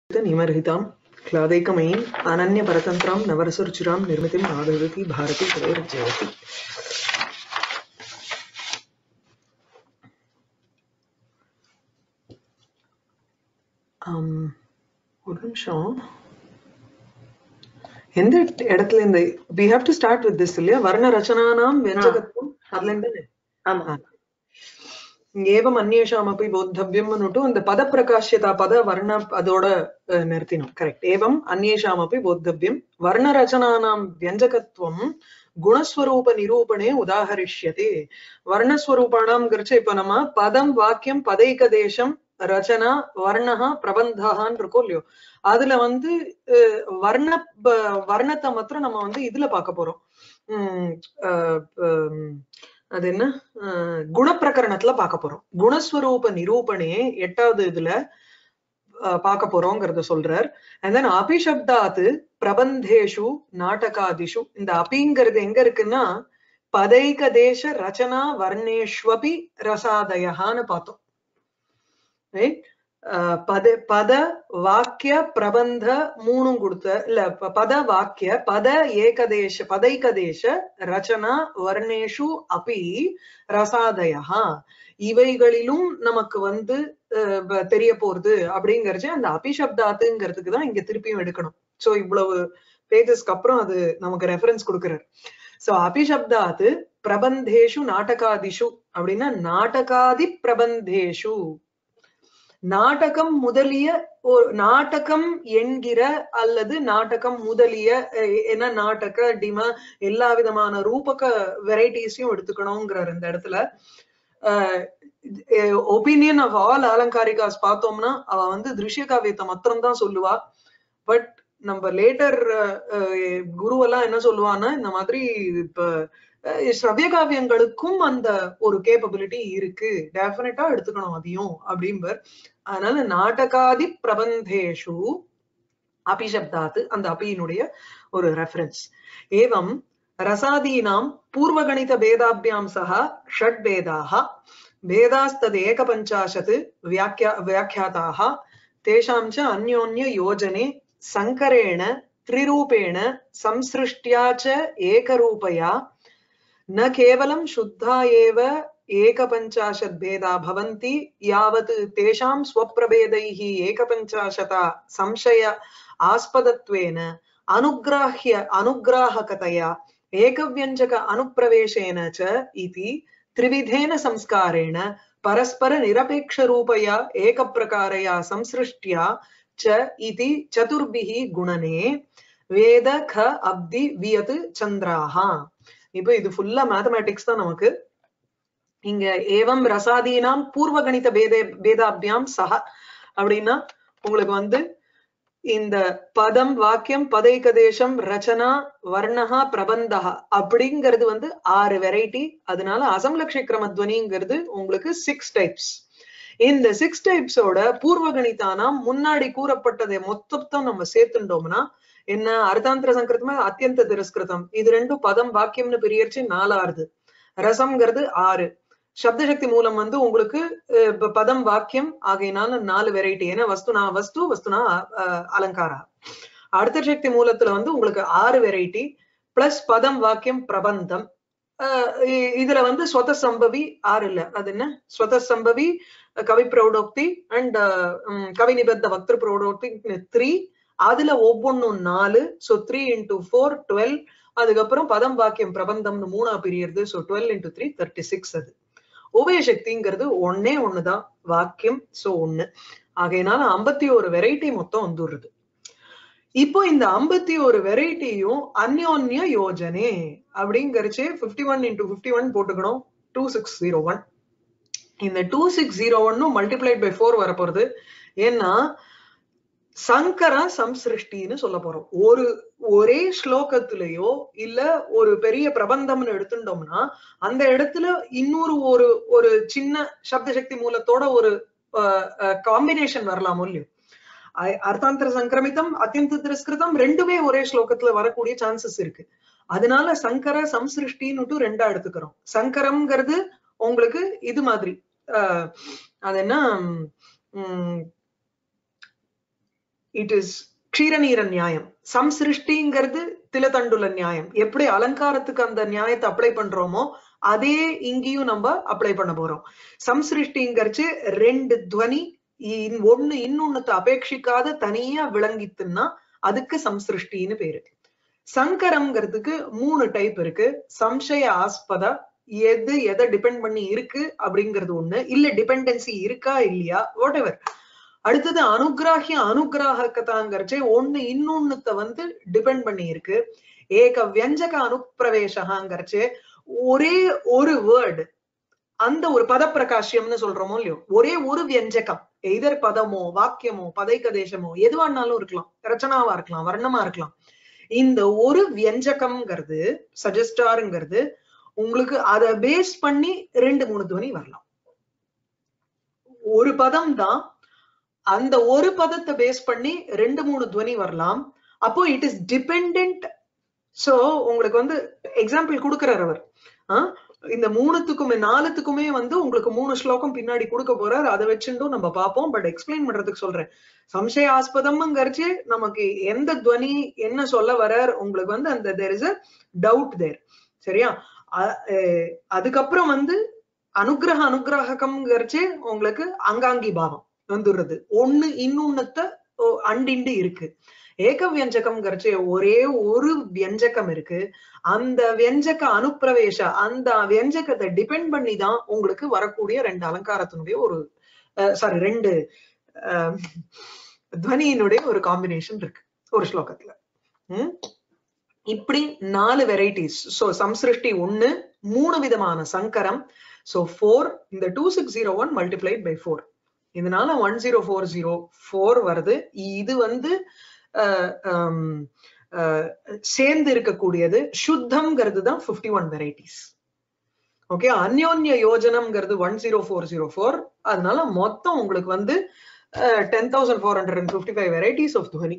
निमर्हितां क्लादैकमयीम् अनन्यपरतन्त्रां नवरसरुचिरां निर्मितिम् आददति भारती तदैर्जयति ஆம், ஒரு நிமிஷம் எந்த இடத்துல இந்த we have to start with this இல்லையா வர்ண ரச்சனானாம் வெஞ்சகத்துவம் அதுல இருந்து ஆமா ஏவம் அந்நேஷாமப்பி போத்தவ்யம் அனுட்டு அந்த பத பிரகாஷ்யதா பத வர்ண அதோட அஹ், நிறுத்தினோம் கரெக்ட் ஏவம் அந்நேஷாமப்பி போத்தவ்யம் வர்ண ரச்சனானாம் வியஞ்சகத்துவம் குணஸ்வரூப நிரூபணே உதாகரிஷ்யதே வர்ணஸ்வரூபானாம் இப்ப நம்ம பதம் வாக்கியம் பதைக தேசம் ரச்சனா வர்ணஹா பிரபந்தகான்னு இருக்கோம் இல்லையோ அதுல வந்து அஹ், வர்ண ப- வர்ணத்தை மாத்திரம் நம்ம வந்து இதுல பார்க்க போறோம் உம் அஹ், ஹம், அது என்ன அஹ், குணப்பிரகரணத்துல பார்க்க போறோம் குணஸ்வரூப நிரூபணே எட்டாவது இதுல அஹ், பார்க்க போறோங்கிறத சொல்றார் and then அபிஷப்தாத்து பிரபந்தேஷு நாடகாதிஷு இந்த அபிங்கிறது எங்க இருக்குன்னா பதைக தேச ரச்சனா வர்ணேஷ்வபி ரசாதயஹான்னு பார்த்தோம் ரைட் பத பத வாக்கிய பிரபந்த மூணும் கொடுத்த இல்ல ப- பத வாக்கிய பத ஏகதேச பதைகதேச ரச்சனா வர்ணேஷு அபி ரசாதயா இவைகளிலும் நமக்கு வந்து அஹ், வ- தெரிய போறது அப்படிங்கறது அந்த அபிஷப்தாத்துங்கிறதுக்கு தான் இங்க திருப்பியும் எடுக்கணும் சோ இவ்வளவு பேஜஸ்க்கு அப்புறம் அது நமக்கு ரெஃபரன்ஸ் கொடுக்கிறார் சோ அபிஷப்தாத்து பிரபந்தேஷு நாடகாதிஷு அப்படின்னா நாடகாதி பிரபந்தேஷு நாடகம் முதலிய ஒரு நாடகம் என்கிற அல்லது நாடகம் முதலிய அஹ், என்ன நாடக டிம எல்லா விதமான ரூபக வெரைட்டிஸையும் எடுத்துக்கணுங்கிறார் இந்த இடத்துல ஒப்பீனியன் ஆஃப் ஆல் அலங்காரிகாஸ் பார்த்தோம்னா அவ வந்து திருஷ்ய காவியத்தை மாத்திரம் தான் சொல்லுவா பட் நம்ம லேட்டர் குருவெல்லாம் என்ன சொல்லுவான்னா இந்த மாதிரி இப்ப அஹ், ஸ்ரவ்ய காவியங்களுக்கும் அந்த ஒரு கேப்பபிலிட்டி இருக்கு டெஃபினட்டா எடுத்துக்கணும் அதையும் அப்படிம்பர் அதனால நாடகாதி பிரபந்தேஷு அபிஷப்தாத்து அந்த அபியினுடைய ஒரு ரெஃபரன்ஸ் ஏவம் ரசாதீனாம் பூர்வகணித பேதாபியாம் சக ஷட் பேதாக भेदास्तद् एकपञ्चाशत् व्याख्या व्याख्याताः तेषां च अन्योन्य योजने सङ्करेण त्रिरूपेण संसृष्ट्या च एकरूपया न केवलं शुद्धा एव एकपञ्चाशत् भेदा भवन्ति यावत् तेषां स्वप्रभेदैः एकपञ्चाशता संशय आस्पदत्वेन अनुग्राह्य अनुग्राहकतया एकव्यञ्जक अनुप्रवेशेन च इति त्रिविधेन संस्कारेण परस्पर निरपेक्षरूपया एकप्रकारया संसृष्ट्या च इति चतुर्भिः गुणने வேத க அப்தி வியத் சந்திராஹா இப்போ இது ஃபுல்லா மேத்தமேட்டிக்ஸ் தான் நமக்கு இங்க ஏவம் ரசாதீனாம் பூர்வகணித பேதே பேதாபியாம் சஹ அப்படின்னா உங்களுக்கு வந்து இந்த பதம் வாக்கியம் பதைகதேசம் ரச்சனா வர்ணஹா பிரபந்தஹா அப்படிங்கிறது வந்து ஆறு வெரைட்டி அதனால அசம்லக்ஷ கிரமத்வனிங்கிறது உங்களுக்கு சிக்ஸ் டைப்ஸ் இந்த சிக்ஸ் டைப்ஸோட பூர்வகணிதானாம் முன்னாடி கூறப்பட்டதை மொத்தத்தை நம்ம சேர்த்துட்டோம்னா என்ன அர்த்தாந்திர சங்கிருத்தமா அத்தியந்த திரஸ்கிருதம் இது ரெண்டும் பதம் வாக்கியம்னு பிரியர்ச்சி நாலாறுது ரசம்ங்கிறது ஆறு சப்தசக்தி மூலம் வந்து உங்களுக்கு அஹ், ப- பதம் வாக்கியம் ஆகையினால நாலு வெரைட்டி ஏன்னா வஸ்துனா வஸ்து வஸ்துனா அஹ், அலங்காரா அடுத்த சக்தி மூலத்துல வந்து உங்களுக்கு ஆறு வெரைட்டி பிளஸ் பதம் வாக்கியம் பிரபந்தம் அஹ், இ- இதுல வந்து ஸ்வத சம்பவி ஆறு இல்ல அது என்ன ஸ்வத சம்பவி கவி பிரௌடோக்தி அண்ட் கவி நிபத்த வக்திரு பிரௌடோக்தி த்ரீ அதுல ஒவ்வொன்னும் நாலு so three into four twelve அதுக்கப்புறம் பதம் வாக்கியம் பிரபந்தம்னு மூணா பிரியறது so twelve into three thirty six அது உபய சக்திங்கிறது ஒன்னே ஒண்ணுதான் வாக்கியம் சோ ஒண்ணு ஆகையினால ஐம்பத்தி ஒரு வெரைட்டி மொத்தம் வந்துடுறது இப்போ இந்த ஐம்பத்தி ஒரு வெரைட்டியும் அந்யோன்ய யோஜனே அப்படிங்கறச்சே fifty one into fifty one போட்டுக்கணும் டூ சிக்ஸ் ஜீரோ ஒன் இந்த டூ சிக்ஸ் ஜீரோ ஒன்னும் மல்டிப்ளைட் பை ஃபோர் வரப்போறது ஏன்னா சங்கர சம்சிருஷ்டின்னு சொல்ல போறோம் ஒரு ஒரே ஸ்லோகத்திலேயோ இல்ல ஒரு பெரிய பிரபந்தம்னு எடுத்துட்டோம்னா அந்த இடத்துல இன்னொரு ஒரு ஒரு சின்ன சப்த சக்தி மூலத்தோட ஒரு காம்பினேஷன் வரலாமோ இல்லையோ அ- அர்த்தாந்தர சங்கிரமிதம் அத்தியந்த திரஸ்கிருதம் ரெண்டுமே ஒரே ஸ்லோகத்துல வரக்கூடிய சான்சஸ் இருக்கு அதனால சங்கர சம்சிருஷ்டின்னுட்டு ரெண்டா எடுத்துக்கிறோம் சங்கரம்ங்கிறது உங்களுக்கு இது மாதிரி அஹ், அது என்ன உம் இட் இஸ் க்ஷீரநீர நியாயம் சம்சிருஷ்டிங்கிறது திலதண்டுல நியாயம் எப்படி அலங்காரத்துக்கு அந்த நியாயத்தை அப்ளை பண்றோமோ அதே இங்கேயும் நம்ம அப்ளை பண்ண போறோம் சம்சிருஷ்டிங்கிறச்சு ரெண்டு துவனி இன்- ஒண்ணு இன்னொன்னுத்த அபேட்சிக்காத தனியா விளங்கித்துன்னா அதுக்கு சம்சிருஷ்டின்னு பேரு சங்கரம்ங்கிறதுக்கு மூணு டைப் இருக்கு சம்சய ஆஸ்பத எது எதை டிபெண்ட் பண்ணி இருக்கு அப்படிங்கிறது ஒண்ணு இல்ல டிபெண்டன்சி இருக்கா இல்லையா வாட் எவர் அடுத்தது அனுகிராகிய அனுகிராகத்தாங்கிறச்சே ஒண்ணு இன்னொன்னுத்த வந்து டிபெண்ட் பண்ணி இருக்கு ஏக வியஞ்சக அனுப்பிரவேசகாங்கிறச்சே ஒரே ஒரு வேர்டு அந்த ஒரு பத பிரகாஷ்யம்னு சொல்றோமோ இல்லையோ ஒரே ஒரு வியஞ்சகம் எதர் பதமோ வாக்கியமோ பதைக்கதேசமோ எதுவானாலும் இருக்கலாம் ரச்சனாவா இருக்கலாம் வர்ணமா இருக்கலாம் இந்த ஒரு வியஞ்சகம்ங்கிறது சஜஸ்டாருங்கிறது உங்களுக்கு அதை பேஸ் பண்ணி ரெண்டு மூணு துவனி வரலாம் ஒரு பதம் தான் அந்த ஒரு பதத்தை பேஸ் பண்ணி ரெண்டு மூணு துவனி வரலாம் அப்போ இட் இஸ் டிபெண்ட் சோ உங்களுக்கு வந்து எக்ஸாம்பிள் கொடுக்கிறார் அவர் ஆஹ் இந்த மூணுத்துக்குமே நாலுத்துக்குமே வந்து உங்களுக்கு மூணு ஸ்லோகம் பின்னாடி கொடுக்க போறார் அதை வச்சுட்டும் நம்ம பார்ப்போம் பட் எக்ஸ்பிளைன் பண்றதுக்கு சொல்றேன் சம்சய ஆஸ்பதம்ங்கிறச்சு நமக்கு எந்த துவனி என்ன சொல்ல வரார் உங்களுக்கு வந்து அந்த தேர் இஸ் அ டவுட் தேர் சரியா அ- அஹ் அதுக்கப்புறம் வந்து அனுகிரக அனுகிரகம்ங்கிறச்சு உங்களுக்கு அங்காங்கி பாவம் வந்துடுறது ஒண்ணு இன்னொன்னுத்த ஓ, அண்டிண்டு இருக்கு ஏக வியஞ்சகம்ங்கிறச்சு ஒரே ஒரு வியஞ்சகம் இருக்கு அந்த வியஞ்சக அனுப்பிரவேச அந்த வியஞ்சகத்தை டிபெண்ட் பண்ணி தான் உங்களுக்கு வரக்கூடிய ரெண்டு அலங்காரத்தினுடைய ஒரு சாரி ரெண்டு அஹ், துவனியினுடைய ஒரு காம்பினேஷன் இருக்கு ஒரு ஸ்லோகத்துல ம்? இப்படி நாலு வெரைட்டிஸ் சோ சம்சிருஷ்டி ஒண்ணு மூணு விதமான சங்கரம் சோ ஃபோர் இந்த two six zero one multiplied by four இதனால one zero four zero four வருது இது வந்து அஹ், ஹம், அஹ், சேர்ந்து இருக்கக்கூடியது சுத்தம்ங்கிறது தான் பிப்டி ஒன் வெரைட்டிஸ் ஓகே அந்யோன்ய யோஜனம்ங்கிறது one zero four zero four அதனால மொத்தம் உங்களுக்கு வந்து ten thousand four hundred and fifty five varieties of துவனி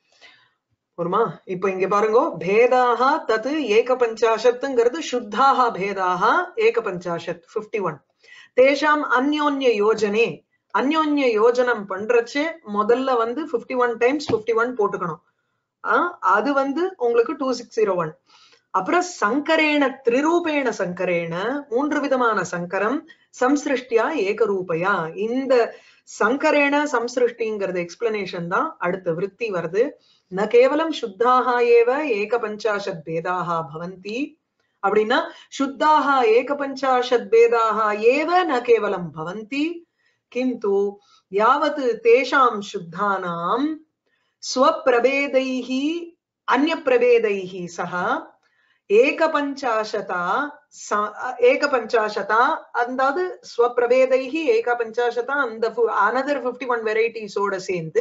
வருமா இப்ப இங்க பாருங்க பேதாக தத் ஏக பஞ்சாசத்துங்கிறது சுத்தாக பேதாக ஏக பஞ்சாசத் பிப்டி ஒன் தேஷாம் அந்யோன்ய யோஜனே அந்யோன்ய யோஜனம் பண்றச்சே முதல்ல வந்து fifty one times fifty one போட்டுக்கணும் ஆஹ் அது வந்து உங்களுக்கு டூ சிக்ஸ் ஜீரோ ஒன் அப்புறம் சங்கரேண திரிரூபேண சங்கரேண மூன்று விதமான சங்கரம் சம்சிருஷ்டியா ஏகரூபையா இந்த சங்கரேண சம்சிருஷ்டிங்கிறது எக்ஸ்பிளனேஷன் தான் அடுத்த விருத்தி வருது ந கேவலம் சுத்தாக ஏவ ஏக பஞ்சாஷத் பேதாக பவந்தி அப்படின்னா சுத்தாக ஏக பஞ்சாஷத் பேதாக ஏவ ந கேவலம் பவந்தி கிந்து யாவத் தேஷாம் சுத்தானாம் ஸ்வப்பிரபேதைः अन्यप्रभेदैः सह ஏகபஞ்சாசதா ஏகபஞ்சாசதா அதாவது ஸ்வப்பிரபேதைஹி ஏகபஞ்சாசதா அந்த அனதர் பிப்டி ஒன் வெரைட்டிஸோட சேர்ந்து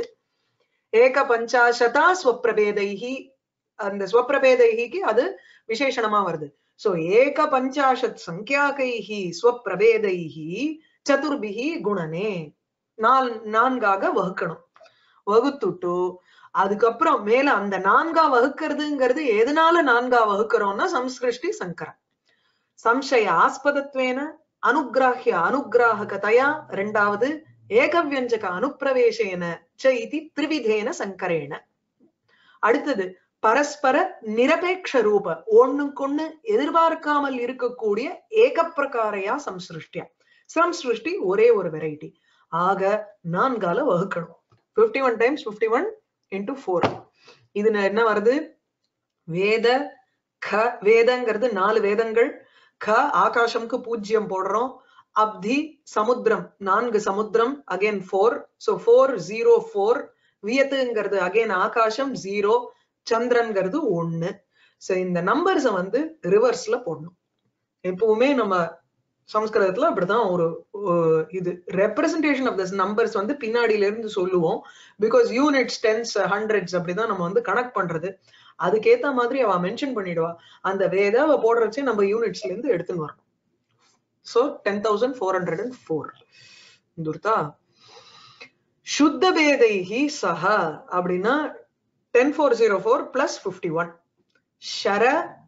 ஏகபஞ்சாசதா ஸ்வப்பிரபேதைஹி அந்த ஸ்வப்பிரபேதைஹிக்கு அது விசேஷணமா வருது சோ ஏகபஞ்சாசத் சங்கியாகைஹி ஸ்வப்பிரபேதைஹி சதுர்பிஹி குணனே நால் நான்காக வகுக்கணும் வகுத்துட்டு அதுக்கப்புறம் மேல அந்த நான்கா வகுக்கிறதுங்கிறது எதனால நான்கா வகுக்கிறோம்னா சம்ஸ்கிருஷ்டி சங்கரம் சம்சய ஆஸ்பதத்வேன அனுகிராஹ்ய அனுகிராகதையா ரெண்டாவது ஏகவியஞ்சக அனுப்பிரவேசேன ச இதி திரிவிதேன சங்கரேன அடுத்தது பரஸ்பர நிரபேக்ஷ ரூப ஒண்ணுக்கொண்ணு எதிர்பார்க்காமல் இருக்கக்கூடிய ஏக பிரகாரையா சம்சிருஷ்டியா சம்சிருஷ்டி ஒரே ஒரு வெரைட்டி ஆக நான்கால வகுக்கணும் fifty one times fifty one into four இது என்ன வருது வேத க வேதங்கிறது நாலு வேதங்கள் க ஆகாசம்க்கு பூஜ்யம் போடுறோம் அப்தி சமுத்திரம் நான்கு சமுத்திரம் again four so four zero four வியத்துங்கிறது அகைன் ஆகாசம் ஜீரோ சந்திரன்கிறது ஒண்ணு சோ இந்த நம்பர்ஸ வந்து ரிவர்ஸ்ல போடணும் எப்பவுமே நம்ம சம்ஸ்கிருதத்துல அப்படிதான் ஒரு இது ரெப்ரசன்டேஷன் ஆஃப் திஸ் நம்பர்ஸ் வந்து பின்னாடியில இருந்து சொல்லுவோம் பிகாஸ் யூனிட்ஸ் டென்ஸ் ஹண்ட்ரட்ஸ் அப்படிதான் நம்ம வந்து கனெக்ட் பண்றது அதுக்கேத்த மாதிரி அவ மென்ஷன் பண்ணிடுவா அந்த வேத அவ போடுறச்சே நம்ம யூனிட்ஸ்ல இருந்து எடுத்துன்னு வரணும் so ten thousand four hundred and four துர்தா சுத்த பேதைஹி சஹ அப்படின்னா ten four zero four plus fifty one ஷர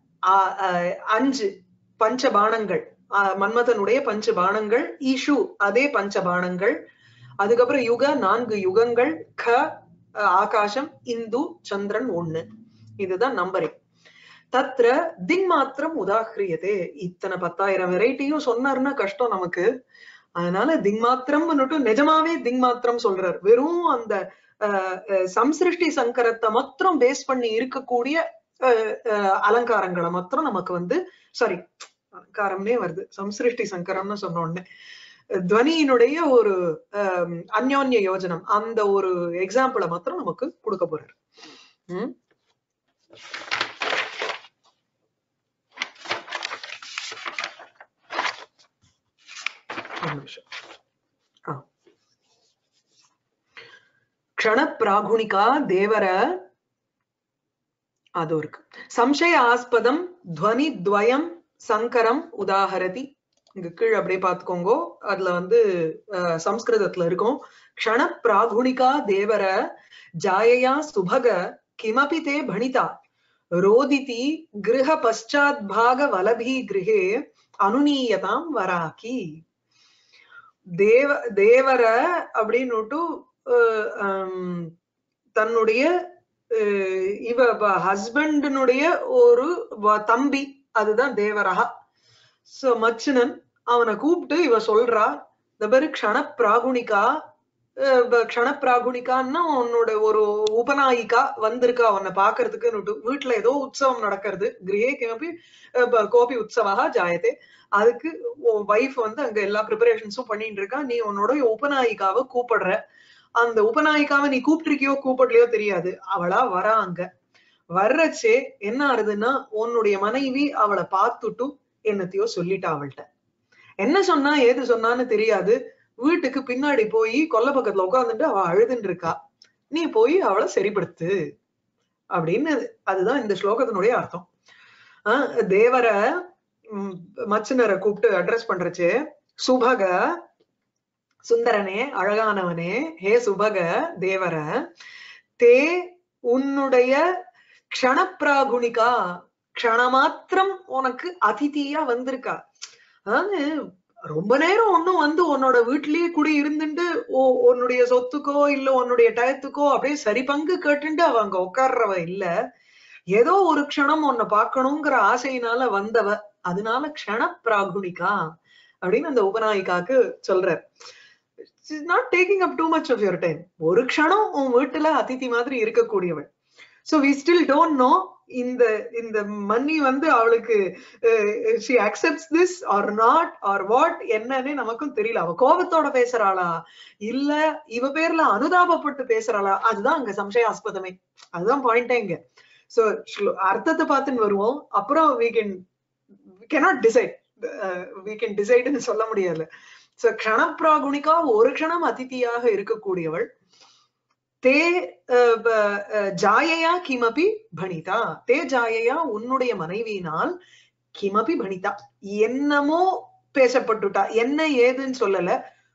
அஞ்சு பஞ்ச பானங்கள் மன்மதனுடைய பஞ்ச பானங்கள் ஈஷு அதே பஞ்ச பானங்கள் அதுக்கப்புறம் யுக நான்கு யுகங்கள் க அஹ், ஆகாசம் இந்து சந்திரன் ஒண்ணு இதுதான் நம்பரிங் தத்ர திங் மாத்திரம் உதாகிரியதே இத்தனை பத்தாயிரம் வெரைட்டியும் சொன்னாருன்னா கஷ்டம் நமக்கு அதனால திங் மாத்திரம்னுட்டு நிஜமாவே திங் மாத்திரம் சொல்றார் வெறும் அந்த அஹ், அஹ், சம்சிருஷ்டி சங்கரத்தை மாத்திரம் பேஸ் பண்ணி இருக்கக்கூடிய அஹ், அஹ், அலங்காரங்களை மாத்திரம் நமக்கு வந்து சாரி அலங்காரம்னே வருது சம்சிருஷ்டி சங்கரம்னு சொன்ன உடனே துவனியினுடைய ஒரு அஹ், அந்யோன்ய யோஜனம் அந்த ஒரு எக்ஸாம்பிளை மாத்திரம் நமக்கு கொடுக்க போறாரு ம் ஒரு நிமிஷம் ஆ. க்ஷணப்பிராகுணிகா தேவர அது இருக்கு சம்சய ஆஸ்பதம் துவனி துவயம் சங்கரம் உதாகரதி இங்க கீழே அப்படியே பாத்துக்கோங்க அதுல வந்து அஹ், சம்ஸ்கிருதத்துல இருக்கும் க்ஷண பிராகுணிகா தேவர ஜாயயா சுபக கிமபி தே பணிதா ரோதிதி கிருஹ பశ్చాத் பாக வலபி கிருஹே அனுநீயதாம் வராக்கி தேவ தேவர அப்படின்னுட்டு அஹ், ஹம், தன்னுடைய அஹ், இவ ஹஸ்பண்டினுடைய ஒரு வ- தம்பி அதுதான் தேவரகா சோ மச்சினன் அவனை கூப்பிட்டு இவ சொல்றா இந்த பேரு க்ஷண பிராகுணிகா அஹ் ப- க்ஷண பிராகுணிகான்னா உன்னோட ஒரு உபநாயிகா வந்திருக்கா உன்னை பாக்குறதுக்கு வீட்டுல ஏதோ உற்சவம் நடக்கிறது கிரே கிமப்பி அஹ் ப- கோபி உற்சவா ஜாயதே அதுக்கு வைஃப் வந்து அங்க எல்லா ப்ரிப்பரேஷன்ஸும் பண்ணிட்டு இருக்கா நீ உன்னோட உபநாயிகாவை கூப்பிடுற அந்த உபநாயிகாவை நீ கூப்பிட்டிருக்கியோ கூப்பிடலையோ தெரியாது அவளா வரா அங்க வர்றச்சே என்ன ஆறுதுன்னா உன்னுடைய மனைவி அவளை பார்த்துட்டு என்னத்தையோ சொல்லிட்டா அவள்கிட்ட என்ன சொன்னா ஏது சொன்னான்னு தெரியாது வீட்டுக்கு பின்னாடி போய் கொல்லை பக்கத்துல உட்கார்ந்துட்டு அவ அழுதுன்னு இருக்கா நீ போய் அவளை சரிப்படுத்து அப்படின்னு அதுதான் இந்த ஸ்லோகத்தினுடைய அர்த்தம் ஆஹ் தேவர ம், மச்சினரை கூப்பிட்டு அட்ரஸ் பண்றச்சு சுபக சுந்தரனே அழகானவனே ஹே சுபக தேவர தே உன்னுடைய க்ஷணப்பிராகுணிகா க்ஷணமாத்திரம் உனக்கு அதிதியா வந்திருக்கா அதாவது ரொம்ப நேரம் ஒண்ணும் வந்து உன்னோட வீட்லயே குடி இருந்துட்டு ஓ- உன்னுடைய சொத்துக்கோ இல்ல உன்னுடைய டயத்துக்கோ அப்படியே சரி பங்கு கேட்டுட்டு அவ அங்க உட்கார்றவ இல்ல ஏதோ ஒரு க்ஷணம் உன்னை பார்க்கணுங்கிற ஆசையினால வந்தவ அதனால க்ஷண பிராகுணிகா அப்படின்னு அந்த உபநாயிகாக்கு சொல்றார் not taking up too much of your time ஒரு க்ஷணம் உன் வீட்டுல அதிதி மாதிரி இருக்கக்கூடியவள் so we still don't know இந்த இந்த மன்னி வந்து அவளுக்கு she accepts this or not or what என்னன்னு நமக்கும் தெரியல அவ கோபத்தோட பேசுறாளா இல்ல இவ பேர்ல அனுதாபப்பட்டு பேசுறாளா அதுதான் அங்க சம்சயாஸ்பதமே அதுதான் பாயிண்டே இங்க சோ அர்த்தத்தை பார்த்துன்னு வருவோம் அப்புறம் we can we cannot decide ah we can டிசைடுன்னு சொல்ல முடியாது சோ க்ஷணப்பிராகுணிகா ஒரு க்ஷணம் அதிதியாக இருக்கக்கூடியவள் தே அஹ், ப- அஹ், ஜாயையா கிமபி பணிதா தே ஜாயையா உன்னுடைய மனைவியினால் கிமபி பணிதா என்னமோ பேசப்பட்டுட்டா என்ன ஏதுன்னு சொல்லல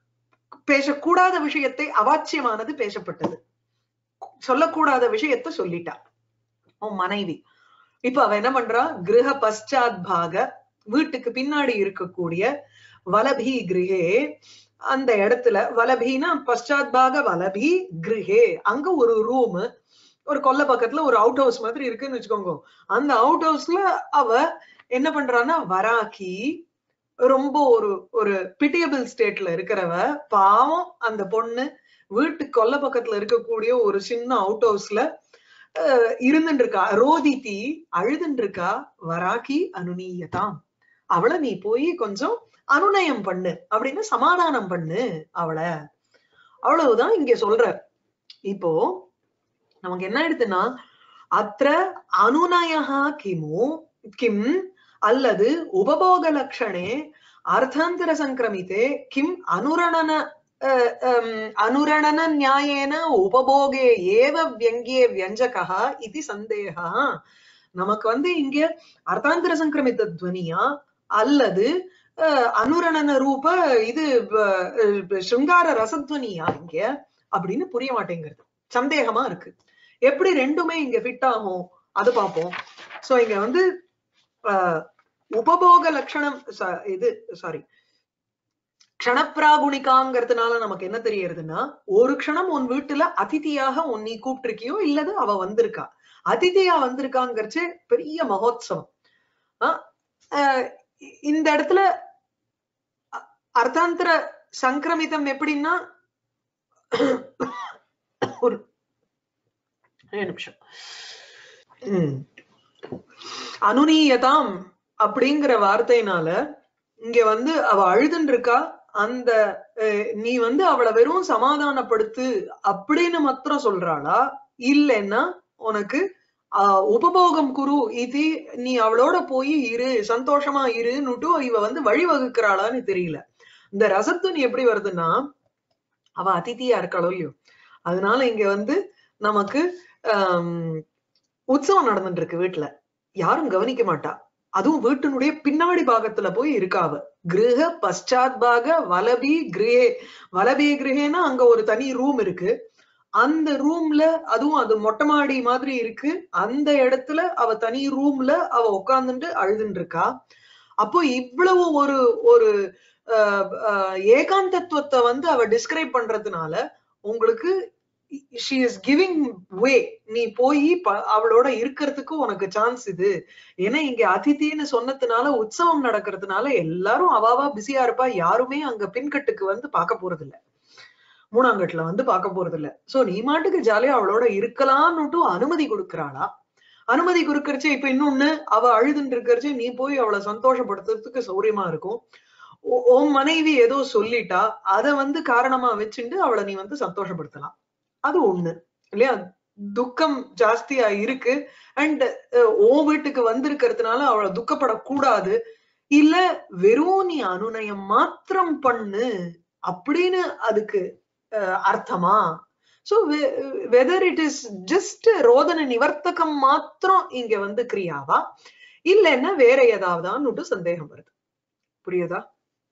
பேசக்கூடாத விஷயத்தை அவாச்சியமானது பேசப்பட்டது சொல்லக்கூடாத விஷயத்தை சொல்லிட்டா உன் மனைவி இப்ப அவ என்ன பண்றா கிரக பశ్చాத் பாக வீட்டுக்கு பின்னாடி இருக்கக்கூடிய வலபி கிரகே அந்த இடத்துல வலபின்னா பశ్చాத் பாக வலபி கிரகே அங்க ஒரு ரூம் ஒரு கொல்லை பக்கத்துல ஒரு அவுட் ஹவுஸ் மாதிரி இருக்குன்னு வச்சுக்கோங்க அந்த அவுட் ஹவுஸ்ல அவ என்ன பண்றான்னா வராக்கி ரொம்ப ஒரு ஒரு பிட்டியபிள் ஸ்டேட்ல இருக்கிறவ பாவம் அந்த பொண்ணு வீட்டு கொல்லை பக்கத்துல இருக்கக்கூடிய ஒரு சின்ன அவுட் ஹவுஸ்ல இருந்துட்டு இருக்கா ரோதித்தி அழுதுன்னு இருக்கா வராக்கி அனுநீயதாம் அவளை நீ போய் கொஞ்சம் அனுநயம் பண்ணு அப்படின்னு சமாதானம் பண்ணு அவளை அவ்வளவுதான் இங்க சொல்ற இப்போ நமக்கு என்ன ஆயிடுதுன்னா அத்த அனுநயா கிமு கிம் அல்லது உபபோக லட்சணே அர்த்தாந்தர சங்கிரமித்தே கிம் அனுரணன அஹ், ஹம், அனுரணன நியாயேன உபபோகே ஏவ வியங்கியே வியஞ்சகா இது சந்தேகா நமக்கு வந்து இங்க அர்த்தாந்தர சங்கிரமித்த துவனியா அல்லது அஹ், அனுரணன ரூப இது அஹ், சிருங்கார ரசத்வனியா இங்க அப்படின்னு புரிய மாட்டேங்கிறது சந்தேகமா இருக்கு எப்படி ரெண்டுமே இங்க ஃபிட் ஆகும் அது பார்ப்போம் சோ இங்க வந்து ஆஹ், உபபோக லட்சணம் ச- இது சாரி க்ஷணப்பிராகுணிகாங்கிறதுனால நமக்கு என்ன தெரியறதுன்னா ஒரு க்ஷணம் உன் வீட்டுல அதிதியாக உன் நீ கூப்பிட்டிருக்கியோ இல்லது அவ வந்திருக்கா அதிதியா வந்திருக்காங்கிறச்சு பெரிய மகோத்சவம் ஆஹ் ஆஹ் இந்த இடத்துல அ- அர்த்தாந்தர சங்கிரமிதம் எப்படின்னா ஒரு ஒரு நிமிஷம் உம் அனுநீயதாம் அப்படிங்கிற வார்த்தையினால இங்க வந்து அவ அழுதுன்னு இருக்கா அந்த அஹ், நீ வந்து அவளை வெறும் சமாதானப்படுத்து அப்படின்னு மாத்திரம் சொல்றாளா இல்லைன்னா உனக்கு ஆஹ், உபபோகம் குரு இது நீ அவளோட போய் இரு சந்தோஷமா இருன்னுட்டு இவ வந்து வழிவகுக்கிறாளான்னு தெரியல இந்த ரசத்துவனி எப்படி வருதுன்னா அவ அதிதியா இருக்காளோ இல்லையோ அதனால இங்க வந்து நமக்கு ஆம், உற்சவம் நடந்துட்டு இருக்கு வீட்டுல யாரும் கவனிக்க மாட்டா அதுவும் வீட்டினுடைய பின்னாடி பாகத்துல போய் இருக்கா அவ கிரக பశ్చాத் பாக வலபி கிரே வலபி கிரகேனா அங்க ஒரு தனி ரூம் இருக்கு அந்த ரூம்ல அதுவும் அது மொட்டை மாடி மாதிரி இருக்கு அந்த இடத்துல அவ தனி ரூம்ல அவ உட்கார்ந்துட்டு அழுதுன்னு இருக்கா அப்போ இவ்வளவு ஒரு ஒரு ஆஹ், ஆஹ், ஏகாந்தத்துவத்தை வந்து அவ டிஸ்கிரைப் பண்றதுனால உங்களுக்கு ஷி இஸ் கிவிங் வே நீ போய் அவளோட இருக்கிறதுக்கு உனக்கு சான்ஸ் இது ஏன்னா இங்க அதிதின்னு சொன்னதுனால உற்சவம் நடக்கிறதுனால எல்லாரும் அவாவா பிஸியா இருப்பா யாருமே அங்க பின்கட்டுக்கு வந்து பார்க்க போறது இல்ல மூணாங்கட்டுல வந்து பார்க்க போறது இல்ல சோ நீ மாட்டுக்கு ஜாலியா அவளோட இருக்கலாம்னுட்டு அனுமதி கொடுக்கறாளா அனுமதி கொடுக்கறச்சு இப்ப இன்னொன்னு அவ அழுதுன்னு இருக்கறச்சு நீ போய் அவளை சந்தோஷப்படுத்துறதுக்கு சௌரியமா இருக்கும் உ- உன் மனைவி ஏதோ சொல்லிட்டா அத வந்து காரணமா வச்சுண்டு அவளை நீ வந்து சந்தோஷப்படுத்தலாம் அது ஒண்ணு இல்லையா துக்கம் ஜாஸ்தியா இருக்கு அண்ட் உன் வீட்டுக்கு வந்திருக்கிறதுனால அவளை துக்கப்படக்கூடாது இல்ல வெறும் நீ அனுநயம் மாத்திரம் பண்ணு அப்படின்னு அதுக்கு அஹ், அர்த்தமா so whether it is just ரோதன நிவர்த்தகம் மாத்திரம் இங்க வந்து கிரியாவா இல்லைன்னா வேற ஏதாவதான்னுட்டு சந்தேகம் வருது புரியுதா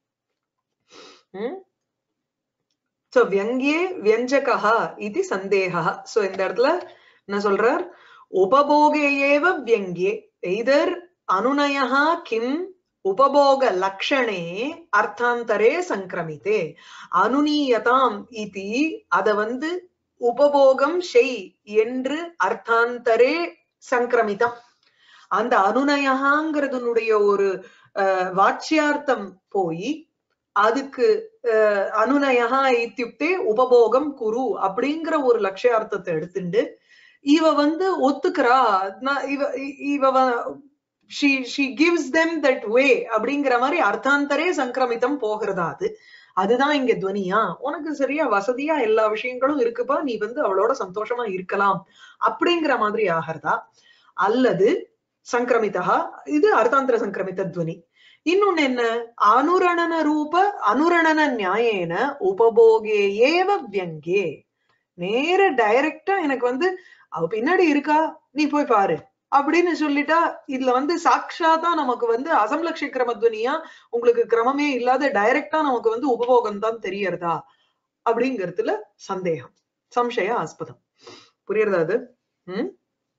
ம் சோ வியங்கியே வியஞ்சகா இது சந்தேகா சோ இந்த இடத்துல என்ன சொல்றார் உபபோகே ஏவ வியங்கியே எய்தர் அனுநயா கிம் உபபோக லக்ஷணே அர்த்தாந்தரே சங்கிரமித்தே அனுநீயதாம் இதி அத வந்து உபபோகம் செய் என்று அர்த்தாந்தரே சங்கிரமிதம் அந்த அனுநயகாங்கிறதுனுடைய ஒரு அஹ், வாச்சியார்த்தம் போய் அதுக்கு அஹ், அனுநயா இத்தியுக்தே உபபோகம் குரு அப்படிங்கிற ஒரு லட்சியார்த்தத்தை எடுத்துண்டு இவ வந்து ஒத்துக்கிறா நான் இவ இ- இவ வ- she she gives them that way அப்படிங்கிற மாதிரி அர்த்தாந்தரே சங்கிரமிதம் போகிறதா அது அதுதான் இங்க துவனியா உனக்கு சரியா வசதியா எல்லா விஷயங்களும் இருக்குப்பா நீ வந்து அவளோட சந்தோஷமா இருக்கலாம் அப்படிங்கிற மாதிரி ஆகிறதா அல்லது சங்கிரமிதா இது அர்த்தாந்தர சங்கிரமித துவனி இன்னொன்னு என்ன அனுரணன ரூப அனுரணன நியாயேன உபபோகே ஏவ வியங்கே நேர டைரக்டா எனக்கு வந்து அவ பின்னாடி இருக்கா நீ போய் பாரு அப்படின்னு சொல்லிட்டா இதுல வந்து சாட்சாத்தா நமக்கு வந்து அசம்லக்ஷ கிரமத்வனியா உங்களுக்கு கிரமமே இல்லாத டைரக்டா நமக்கு வந்து உபபோகம் தான் தெரியறதா அப்படிங்கறதுல சந்தேகம் சம்சய ஆஸ்பதம் புரியுறதா அது ம்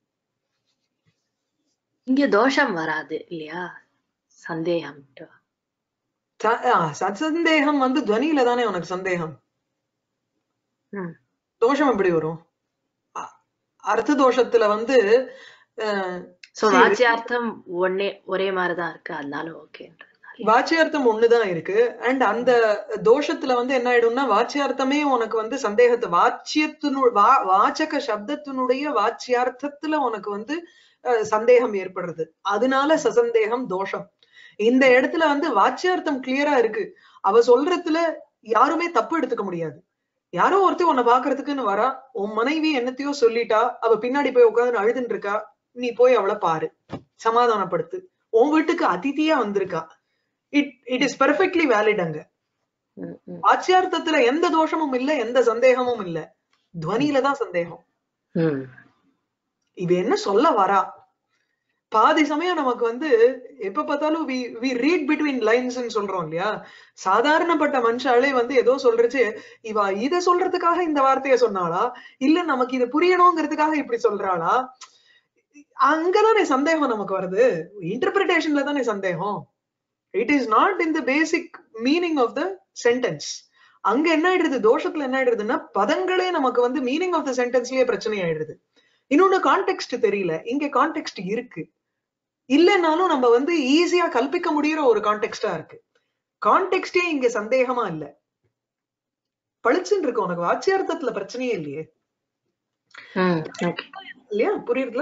இங்க தோஷம் வராது இல்லையா சந்தேகம் ச- ஆ, சத்சந்தேகம் வந்து துவனியில தானே உனக்கு சந்தேகம் ம். தோஷம் எப்படி வரும் அ- அர்த்த தோஷத்துல வந்து அஹ், சோ சரி. வாச்சியார்த்தம் ஒன்னே ஒரே மாதிரிதான் இருக்கு அதனால ஓகே வாச்சியார்த்தம் ஒண்ணுதான் இருக்கு அண்ட் அந்த தோஷத்துல வந்து என்ன ஆயிடும்னா வாச்சியார்த்தமே உனக்கு வந்து சந்தேகத்தை வாச்சியத்தினு வா வாச்சக சப்தத்தினுடைய வாச்சியார்த்தத்துல உனக்கு வந்து அஹ், சந்தேகம் ஏற்படுறது அதனால சசந்தேகம் தோஷம் இந்த இடத்துல வந்து வாச்சியார்த்தம் கிளியரா இருக்கு அவ சொல்றதுல யாருமே தப்பு எடுத்துக்க முடியாது யாரோ ஒருத்தர் உன்னை பாக்குறதுக்குன்னு வரா உன் மனைவி என்னத்தையோ சொல்லிட்டா அவ பின்னாடி போய் உட்கார்ந்து அழுதுன்னு இருக்கா நீ போய் அவளை பாரு சமாதானப்படுத்து உன் வீட்டுக்கு அதிதியா வந்திருக்கா it it is perfectly valid அங்க ம், ம், வாச்சியார்த்தத்துல எந்த தோஷமும் இல்ல எந்த சந்தேகமும் இல்ல துவனியில தான் சந்தேகம் ம். இது என்ன சொல்ல வரா பாதி சமயம் நமக்கு வந்து எப்ப பார்த்தாலும் we we read between lines சொல்றோம் இல்லையா சாதாரணப்பட்ட மனுஷாலே வந்து ஏதோ சொல்றச்சு இவ இத சொல்றதுக்காக இந்த வார்த்தைய சொன்னாளா இல்ல நமக்கு இது புரியணுங்கிறதுக்காக இப்படி சொல்றாளா அங்கதானே சந்தேகம் நமக்கு வருது இன்டர்பிரிட்டேஷன்ல தானே சந்தேகம் it is not in the basic meaning of the sentence அங்க என்ன ஆயிடுது தோஷத்துல என்ன ஆயிடுதுன்னா பதங்களே நமக்கு வந்து மீனிங் ஆஃப் த சென்டென்ஸ்லயே பிரச்சனை ஆயிடுது இன்னொன்னு கான்டெக்ட் தெரியல இங்க கான்டெக்ட் இருக்கு இல்லைன்னாலும் நம்ம வந்து ஈஸியா கல்பிக்க முடியற ஒரு கான்டெக்ட்டா இருக்கு கான்டெக்ட்டே இங்க சந்தேகமா இல்ல பளிச்சுன்னு இருக்கு உனக்கு வாச்சியார்த்தத்துல பிரச்சனையே இல்லையே ம் ஓகே இல்லையா புரியுதுல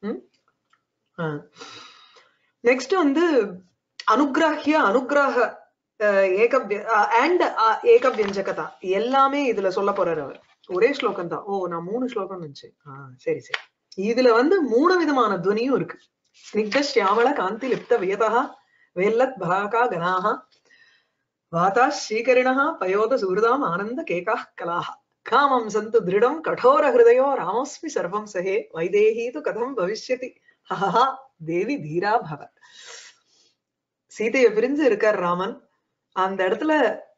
நெக்ஸ்ட் வந்து அனுகிராஹிய அனுகிராக ஏக அண்ட் ஏக வியஞ்சகதா எல்லாமே இதுல சொல்ல போறாரு அவர் ஒரே ஸ்லோகம் தான் ஓ நான் மூணு ஸ்லோகம் நினைச்சேன் ஆஹ் சரி சரி இதுல வந்து மூணு விதமான துவனியும் இருக்கு ஸ்னிக்த சியாமள காந்தி லிப்த வியதா வேல்லத் பாகா கனாக வாதா ஸ்ரீகரிணः பயோத சுகிருதாம் ஆனந்த கேகாः கலாः காமம் சந்து திருடம் கடோர ஹிருதயோ ராமஸ்மி சர்வம் சஹே வைதேகி து கதம் பவிஷ்யதி ஹஹா தேவி தீரா பவ சீதையை பிரிஞ்சு இருக்கார் ராமன் அந்த இடத்துல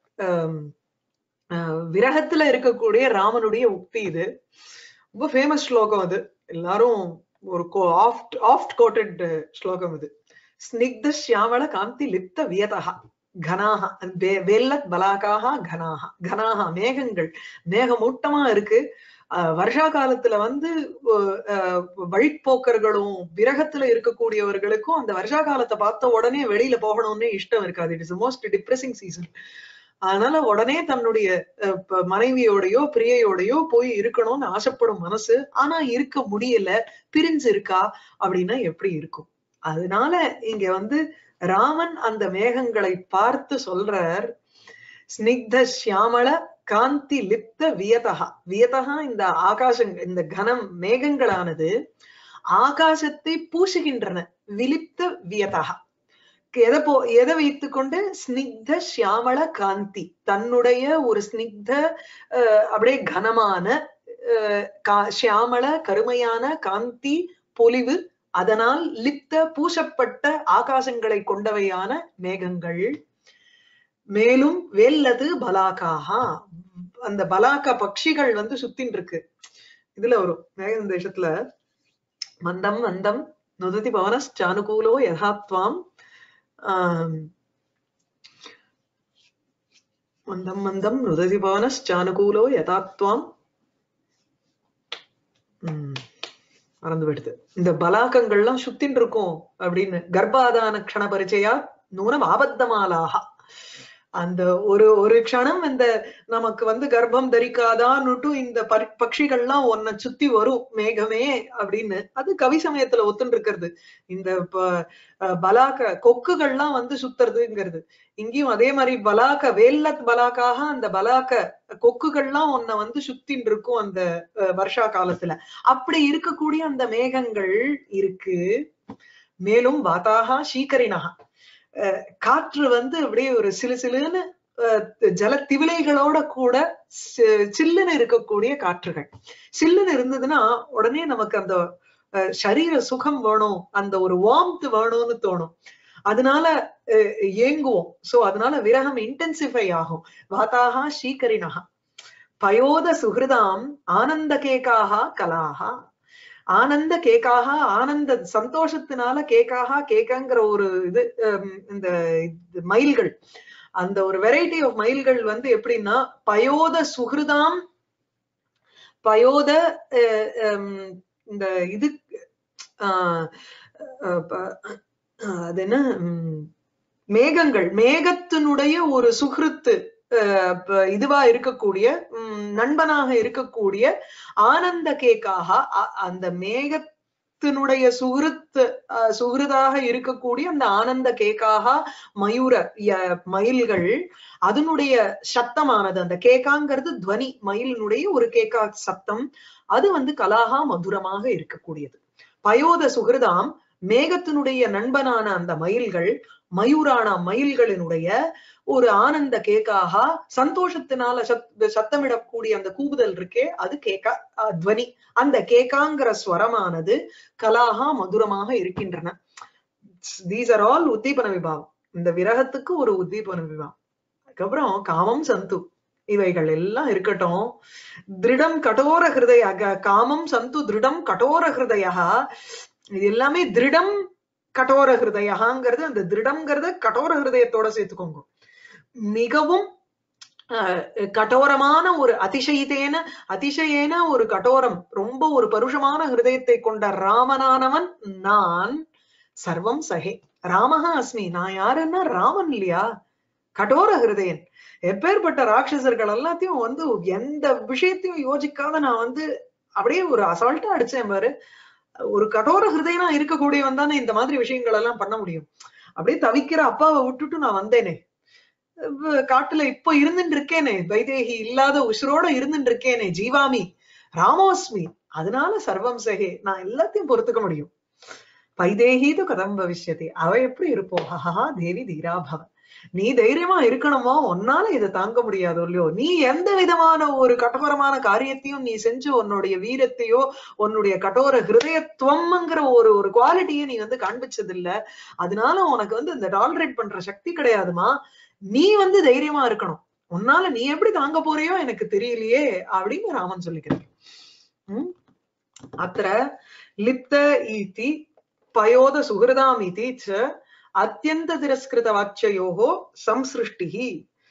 விரகத்துல இருக்கக்கூடிய ராமனுடைய உக்தி இது ரொம்ப ஃபேமஸ் ஸ்லோகம் அது எல்லாரும் ஒரு ஆஃப்ட் ஆஃப்ட் கோட்டட் ஸ்லோகம் இது ஸ்னிக்த சியாமள காந்தி லிப்த வியதா கனாக வெல்லத் பலாக்காக கனாக கனாக மேகங்கள் மேகமூட்டமா இருக்கு வருஷா காலத்துல வந்து வழிப்போக்கர்களும் விரகத்துல இருக்கக்கூடியவர்களுக்கும் அந்த வருஷா காலத்தை பார்த்த உடனே வெளியில போகணும்னு இஷ்டம் இருக்காது it is most depressing season அதனால உடனே தன்னுடைய மனைவியோடையோ பிரியையோடையோ போய் இருக்கணும்னு ஆசைப்படும் மனசு ஆனா இருக்க முடியல பிரிஞ்சு இருக்கா அப்படின்னா எப்படி இருக்கும் அதனால இங்க வந்து ராமன் அந்த மேகங்களை பார்த்து சொல்றார் ஸ்னிக்த சியாமள காந்தி லிப்த வியதகா வியதகா இந்த ஆகாசம் இந்த கனம் மேகங்களானது ஆகாசத்தை பூசுகின்றன விலிப்த வியதகா எதை போ எதை வைத்துக்கொண்டு ஸ்னிக்த சியாமள காந்தி தன்னுடைய ஒரு ஸ்னிக்த அப்படியே கனமான சியாமள கருமையான காந்தி பொலிவு அதனால் லிப்த பூசப்பட்ட ஆகாசங்களை கொண்டவையான மேகங்கள் மேலும் வெல்லது பலாக்காகா அந்த பலாக்கா பட்சிகள் வந்து சுத்தின் இருக்கு இதுல வரும் மேக தேசத்துல மந்தம் மந்தம் நுததி பவனஸ்டானுகூலோ யதாத்வாம் ஆஹ் மந்தம் மந்தம் நுததி பவனஸ்டானுகூலோ யதாத்வாம் உம் மறந்து விடுது இந்த பலாக்கங்கள்லாம் சுத்தின் இருக்கும் அப்படின்னு கர்ப்பாதான க்ஷண பரிச்சயா நூனம் ஆபத்தமாலாக அந்த ஒரு ஒரு க்ஷணம் இந்த நமக்கு வந்து கர்ப்பம் தரிக்காதான்னுட்டு இந்த பட்சிகள்லாம் ஒன்ன சுத்தி வரும் மேகமே அப்படின்னு அது கவி சமயத்துல ஒத்துன்னு இருக்கிறது இந்த பலாக்க கொக்குகள்லாம் வந்து சுத்துறதுங்கிறது இங்கேயும் அதே மாதிரி பலாக்க வேல்லத் பலாக்காக அந்த பலாக்க கொக்குகள்லாம் ஒன்ன வந்து சுத்தின் இருக்கும் அந்த வருஷா காலத்துல அப்படி இருக்கக்கூடிய அந்த மேகங்கள் இருக்கு மேலும் வாத்தாகா சீக்கரினகா காற்று வந்து அப்படியே ஒரு சிலு சிலுன்னு ஜல திவிலைகளோட கூட சில்லுன்னு இருக்கக்கூடிய காற்றுகள் சில்லுன்னு இருந்ததுன்னா உடனே நமக்கு அந்த சரீர சுகம் வேணும் அந்த ஒரு வார்ம்த் வேணும்னு தோணும் அதனால ஏங்குவோம் சோ அதனால விரகம் இன்டென்சிஃபை ஆகும் வாத்தாகா ஸ்ரீகரினகா பயோத சுகிருதாம் ஆனந்த கேக்காக கலாகா ஆனந்த கேக்காக ஆனந்த சந்தோஷத்தினால கேக்காக கேக்காங்கிற ஒரு இது இந்த மயில்கள் அந்த ஒரு வெரைட்டி ஆஃப் மயில்கள் வந்து எப்படின்னா பயோத சுகிருதாம் பயோத இந்த இது அது என்ன மேகங்கள் மேகத்தினுடைய ஒரு சுகிருத்து இதுவா இருக்கக்கூடிய நண்பனாக இருக்கக்கூடிய ஆனந்த கேக்காக அந்த மேகத்தினுடைய சுகிருத்து சுகிருதாக இருக்கக்கூடிய அந்த ஆனந்த கேக்காக மயூர மயில்கள் அதனுடைய சத்தமானது அந்த கேக்காங்கிறது துவனி மயிலினுடைய ஒரு கேக்கா சத்தம் அது வந்து கலாகா மதுரமாக இருக்கக்கூடியது பயோத சுகிருதாம் மேகத்தினுடைய நண்பனான அந்த மயில்கள் மயூரான மயில்களினுடைய ஒரு ஆனந்த கேக்காக சந்தோஷத்தினால சத் சத்தமிடக்கூடிய அந்த கூவுதல் இருக்கே அது கேக்கா துவனி அந்த கேக்காங்கிற ஸ்வரமானது கலாகா மதுரமாக இருக்கின்றன தீஸ் ஆர் ஆல் உத்தீபன விபாவம் இந்த விரகத்துக்கு ஒரு உத்தீபன விபாவம் அதுக்கப்புறம் காமம் சந்து இவைகள் எல்லாம் இருக்கட்டும் திருடம் கடோர ஹிருதய காமம் சந்து திருடம் கடோர ஹிருதயா இது எல்லாமே திருடம் கடோர ஹிருதயாங்கிறது அந்த திருடம்ங்கிறத கடோர ஹிருதயத்தோட சேர்த்துக்கோங்க மிகவும் அஹ், கடோரமான ஒரு அதிசயித்தேன அதிசயேன ஒரு கடோரம் ரொம்ப ஒரு பருஷமான ஹிருதயத்தை கொண்ட ராமனானவன் நான் சர்வம் சகே ராமஹா அஸ்மி நான் யாருன்னா ராமன் இல்லையா கடோர ஹிருதயன் எப்பேற்பட்ட ராட்சசர்கள் எல்லாத்தையும் வந்து எந்த விஷயத்தையும் யோசிக்காத நான் வந்து அப்படியே ஒரு அசால்ட்டா அடிச்சேன் பாரு ஒரு கடோர ஹிருதயனா இருக்கக்கூடியவன் தானே இந்த மாதிரி விஷயங்கள் எல்லாம் பண்ண முடியும் அப்படியே தவிக்கிற அப்பாவை விட்டுட்டு நான் வந்தேனே வ- காட்டுல இப்ப இருந்துட்டு இருக்கேனே வைதேகி இல்லாத உசுரோட இருந்துட்டு இருக்கேனே ஜீவாமி ராமோஸ்மி அதனால சர்வம் சகே நான் எல்லாத்தையும் பொறுத்துக்க முடியும் வைதேகிது கதம் பவிஷ்யதி அவ எப்படி இருப்போம் ஹஹா தேவி தீராபவ நீ தைரியமா இருக்கணுமோ உன்னால இதை தாங்க முடியாதோ இல்லையோ நீ எந்த விதமான ஒரு கட்டோரமான காரியத்தையும் நீ செஞ்சு உன்னுடைய வீரத்தையோ உன்னுடைய கடோர ஹிருதயத்துவம்ங்கிற ஒரு ஒரு குவாலிட்டியை நீ வந்து காண்பிச்சது இல்ல அதனால உனக்கு வந்து இந்த டாலரேட் பண்ற சக்தி கிடையாதுமா நீ வந்து தைரியமா இருக்கணும் உன்னால நீ எப்படி தாங்க போறியோ எனக்கு தெரியலையே அப்படின்னு ராமன் சொல்லிக்கிறார் உம் அத்திர லிப்த ஈதி பயோத சுகிருதாம் இதி ச அத்தியந்த திரஸ்கிருத வாச்சியோகோ சம்சிருஷ்டிஹி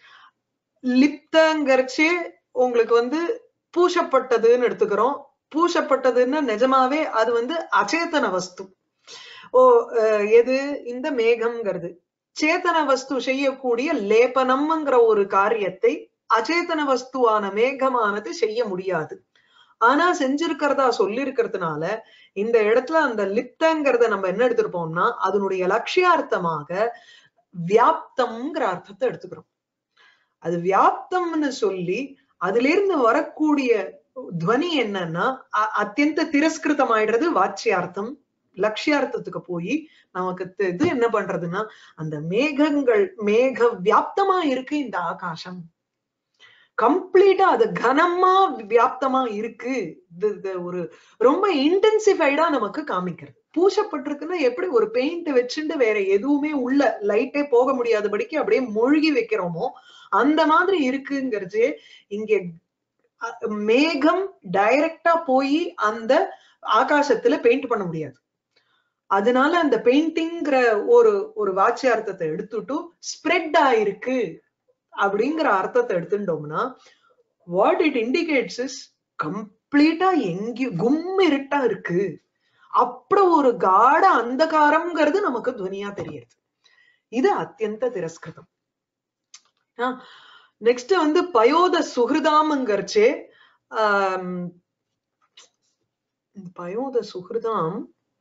லிப்தங்கர்ச்சே உங்களுக்கு வந்து பூசப்பட்டதுன்னு எடுத்துக்கிறோம் பூசப்பட்டதுன்னா நிஜமாவே அது வந்து அச்சேதன வஸ்து ஓ அஹ், எது இந்த மேகம்ங்கிறது சேதன வஸ்து செய்யக்கூடிய லேபனம்ங்கிற ஒரு காரியத்தை அச்சேதன வஸ்துவான மேகமானது செய்ய முடியாது ஆனா செஞ்சிருக்கிறதா சொல்லியிருக்கிறதுனால இந்த இடத்துல அந்த லிப்தங்கிறத நம்ம என்ன எடுத்திருப்போம்னா அதனுடைய லட்சியார்த்தமாக வியாப்தம்ங்கிற அர்த்தத்தை எடுத்துக்கிறோம் அது வியாப்தம்னு சொல்லி அதுல இருந்து வரக்கூடிய துவனி என்னன்னா அ- அத்தியந்த திரஸ்கிருதம் ஆயிடுறது வாச்சியார்த்தம் லட்சியார்த்தத்துக்கு போய் நமக்கு தெ- இது என்ன பண்றதுன்னா அந்த மேகங்கள் மேக வியாப்தமா இருக்கு இந்த ஆகாசம் கம்ப்ளீட்டா அது கனமா வியாப்தமா இருக்கு இது இது ஒரு ரொம்ப இன்டென்சிஃபைடா நமக்கு காமிக்கிறது பூசப்பட்டிருக்குன்னா எப்படி ஒரு பெயிண்ட் வச்சுட்டு வேற எதுவுமே உள்ள லைட்டே போக முடியாதபடிக்கு அப்படியே மூழ்கி வைக்கிறோமோ அந்த மாதிரி இருக்குங்கிறது இங்க அ- மேகம் டைரக்டா போய் அந்த ஆகாசத்துல பெயிண்ட் பண்ண முடியாது அதனால அந்த பெயிண்டிங்கிற ஒரு ஒரு வாச்சியார்த்தத்தை எடுத்துட்டு ஸ்ப்ரெட் ஆயிருக்கு அப்படிங்கிற அர்த்தத்தை எடுத்துட்டோம்னா வாட் இட் இண்டிகேட்ஸ் இஸ் கம்ப்ளீட்டா எங்கேயும் கும் இருட்டா இருக்கு அப்படி ஒரு காட அந்தகாரம்ங்கிறது நமக்கு துவனியா தெரியுது இது அத்தியந்த திரஸ்கிருதம் நெக்ஸ்ட் வந்து பயோத சுகிருதாம்ங்கிறச்சே ஆம், பயோத சுகிருதாம்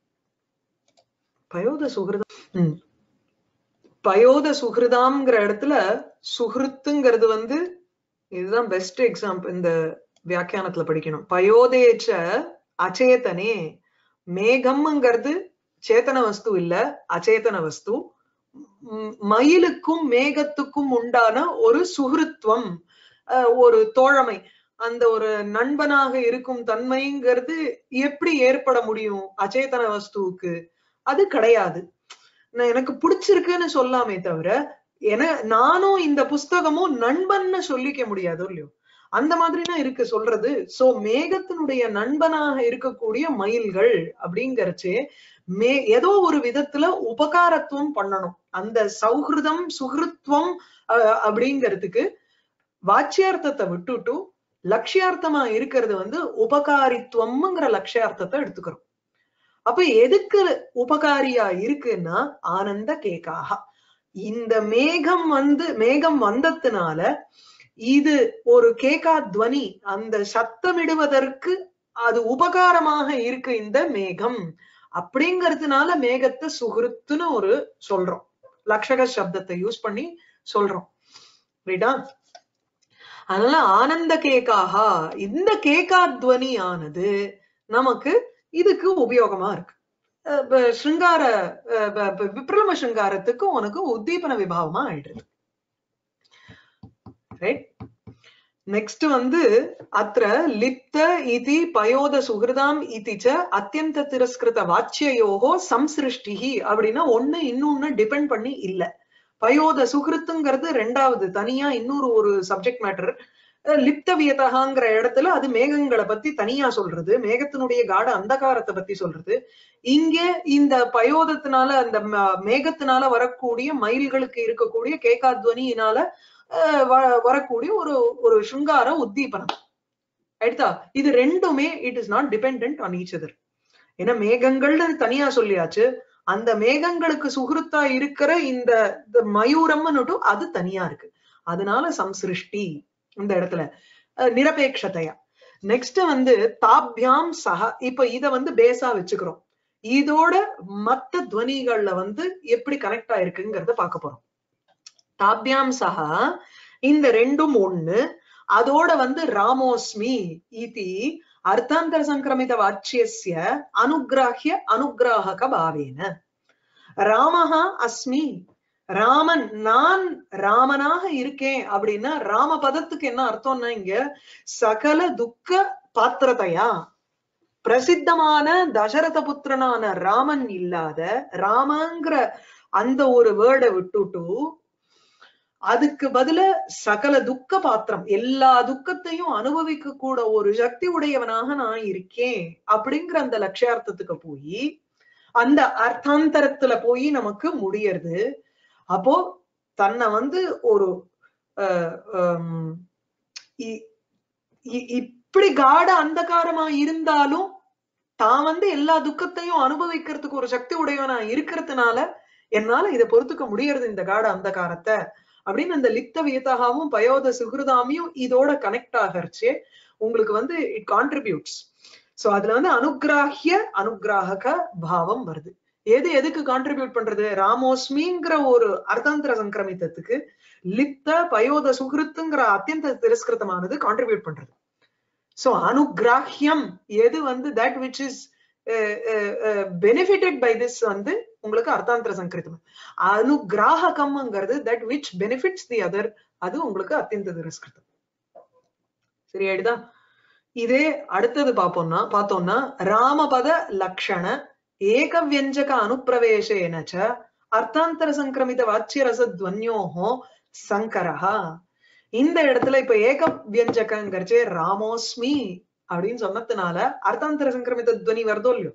பயோத சுகிருதம் ம். பயோத சுகிருதாம்ங்கிற இடத்துல சுகிருத்துங்கிறது வந்து இதுதான் பெஸ்ட் எக்ஸாம்பிள் இந்த வியாக்கியானத்துல படிக்கணும் பயோதேச்ச அச்சேதனே மேகம்ங்கிறது சேத்தன வஸ்து இல்ல அச்சேதன வஸ்து ம், மயிலுக்கும் மேகத்துக்கும் உண்டான ஒரு சுகிருத்துவம் அஹ், ஒரு தோழமை அந்த ஒரு நண்பனாக இருக்கும் தன்மைங்கிறது எப்படி ஏற்பட முடியும் அச்சேதன வஸ்துவுக்கு அது கிடையாது நான் எனக்கு பிடிச்சிருக்குன்னு சொல்லாமே தவிர என நானும் இந்த புஸ்தகமும் நண்பன்னு சொல்லிக்க முடியாது இல்லையோ அந்த மாதிரினா இருக்கு சொல்றது சோ மேகத்தினுடைய நண்பனாக இருக்கக்கூடிய மயில்கள் அப்படிங்கறச்சே மே ஏதோ ஒரு விதத்துல உபகாரத்துவம் பண்ணணும் அந்த சௌஹிருதம் சுகிருத்வம் அஹ், அப்படிங்கிறதுக்கு வாச்சியார்த்தத்தை விட்டுட்டு லட்சியார்த்தமா இருக்கிறது வந்து உபகாரித்துவம்ங்கிற லட்சியார்த்தத்தை எடுத்துக்கிறோம் அப்ப எதுக்கு உபகாரியா இருக்குன்னா ஆனந்த கேக்காக இந்த மேகம் வந்து மேகம் வந்ததுனால இது ஒரு கேக்கா துவனி அந்த சத்தமிடுவதற்கு அது உபகாரமாக இருக்கு இந்த மேகம் அப்படிங்கறதுனால மேகத்தை சுகிருத்துன்னு ஒரு சொல்றோம் லக்ஷக சப்தத்தை யூஸ் பண்ணி சொல்றோம் ரைட்டா அதனால ஆனந்த கேக்காகா இந்த கேக்கா துவனி ஆனது நமக்கு இதுக்கு உபயோகமா இருக்கு அஹ் ப- சிருங்கார அஹ் ப- ப- விப்ரம சிருங்காரத்துக்கு உனக்கு உத்தீபன விபாவமா ஆயிடுது ரைட் நெக்ஸ்ட் வந்து அத்திர லிப்த இதி பயோத சுகிருதாம் இதி ச அத்தியந்த திரஸ்கிருத வாச்சியோகோ சம்சிருஷ்டிஹி அப்படின்னா ஒண்ணு இன்னொன்னு டிபெண்ட் பண்ணி இல்ல பயோத சுகிருத்துங்கிறது ரெண்டாவது தனியா இன்னொரு ஒரு சப்ஜெக்ட் மேட்டர் லிப்தவியதகாங்கிற இடத்துல அது மேகங்களை பத்தி தனியா சொல்றது மேகத்தினுடைய காட அந்தகாரத்தை பத்தி சொல்றது இங்க இந்த பயோதத்தினால அந்த ம- மேகத்தினால வரக்கூடிய மயில்களுக்கு இருக்கக்கூடிய கேகாத்வனியினால அஹ் வ- வரக்கூடிய ஒரு ஒரு சுங்கார உத்தீபனம் ஆயிடுதா இது ரெண்டுமே it is not depend on each other ஏன்னா மேகங்கள்னு தனியா சொல்லியாச்சு அந்த மேகங்களுக்கு சுகிருத்தா இருக்கிற இந்த இந்த மயூரம்னுட்டு அது தனியா இருக்கு அதனால சம்சிருஷ்டி இந்த இடத்துல அஹ் நிரபேட்சதையா நெக்ஸ்ட் வந்து தாப்யாம் சஹ இப்ப இத வந்து பேஸா வச்சுக்கிறோம் இதோட மத்த துவனிகள்ல வந்து எப்படி கனெக்ட் ஆயிருக்குங்கிறத பார்க்க போறோம் தாப்யாம் சஹா இந்த ரெண்டும் ஒண்ணு அதோட வந்து ராமோஸ்மி இதி அர்த்தாந்தர சங்கிரமித வாச்சியஸ்ய அனுகிராஹ்ய அனுகிராஹக பாவேன ராமஹா அஸ்மி ராமன் நான் ராமனாக இருக்கேன் அப்படின்னா ராம பதத்துக்கு என்ன அர்த்தம்னா இங்க சகல துக்க பாத்திரதையா பிரசித்தமான தசரத புத்திரனான ராமன் இல்லாத ராமங்கிற அந்த ஒரு வேர்டை விட்டுட்டு அதுக்கு பதில சகல துக்க பாத்திரம் எல்லா துக்கத்தையும் அனுபவிக்க கூட ஒரு சக்தி உடையவனாக நான் இருக்கேன் அப்படிங்கிற அந்த லட்சியார்த்தத்துக்கு போய் அந்த அர்த்தாந்தரத்துல போய் நமக்கு முடியறது அப்போ தன்னை வந்து ஒரு அஹ், ஹம், இ- இ- இப்படி காட அந்தகாரமா இருந்தாலும் தான் வந்து எல்லா துக்கத்தையும் அனுபவிக்கிறதுக்கு ஒரு சக்தி உடையவனா இருக்கிறதுனால என்னால இதை பொறுத்துக்க முடியறது இந்த காட அந்தகாரத்தை அப்படின்னு அந்த லிப்த வியதகாவும் பயோத சுகிருதாமியும் இதோட கனெக்ட் ஆகறச்சே உங்களுக்கு வந்து இட் கான்ட்ரிபியூட்ஸ் சோ அதுல வந்து அனுகிராஹ்ய அனுகிராஹக பாவம் வருது எது எதுக்கு கான்ட்ரிபியூட் பண்றது ராமோஸ்மிங்கிற ஒரு அர்த்தாந்திர சங்கிரமித்தத்துக்கு லிப்த பயோத சுகிருத்துங்கிற அத்தியந்த திரஸ்கிருதமானது கான்ட்ரிபியூட் பண்றது சோ அனுகிராஹ்யம் எது வந்து that which is benefitted by this வந்து உங்களுக்கு அர்த்தாந்திர சங்கிருதம் அனுகிராகம்ங்கிறது that which benefits the other அது உங்களுக்கு அத்தியந்த திரஸ்கிருதம் சரியாயிடுதா இதே அடுத்தது பார்ப்போம்னா பார்த்தோம்னா ராமபத லக்ஷண ஏக வியஞ்சக அனுப்பிரவேசேன ச அர்த்தாந்தர சங்கிரமித வாச்சியரசத்வன்யோஹோ சங்கரஹா இந்த இடத்துல இப்ப ஏக வியஞ்சகங்கிறச்சே ராமோஸ்மி அப்படின்னு சொன்னதுனால அர்த்தாந்தர சங்கிரமித துவனி வருதோ இல்லையோ